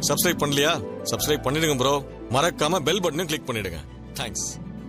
Subscribe பண்ணலையா subscribe பண்ணிடுங்க bro மறக்காம பெல் பட்டனையும் கிளிக் பண்ணிடுங்க தேங்க்ஸ்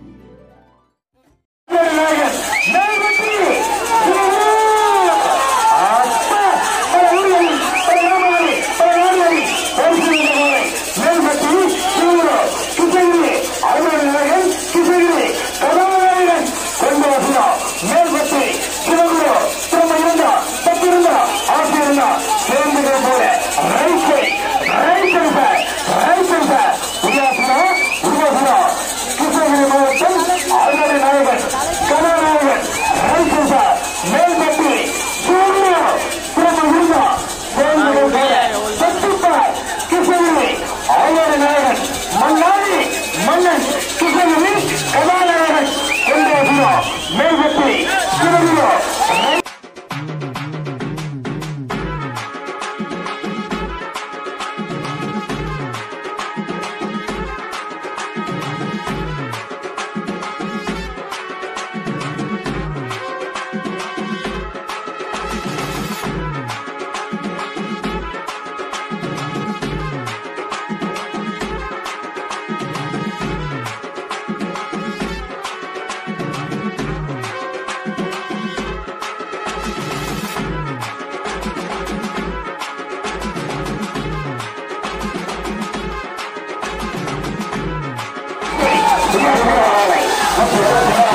கிருஷ்ணகிரி மாவட்டம் ஆளுநர் நாயகன் கதாநாயகன் ரைசன் சார் மேல்பட்டி சூர்யா திரும்ப இருந்தா சத்துப்பார் கிருஷ்ணகிரி ஆளுநர் நாயகன் மன்னாரி மன்னன் கிருஷ்ணகிரி கதாநாயகன் கொண்டே மேல்பட்டி திரும்ப Thank you.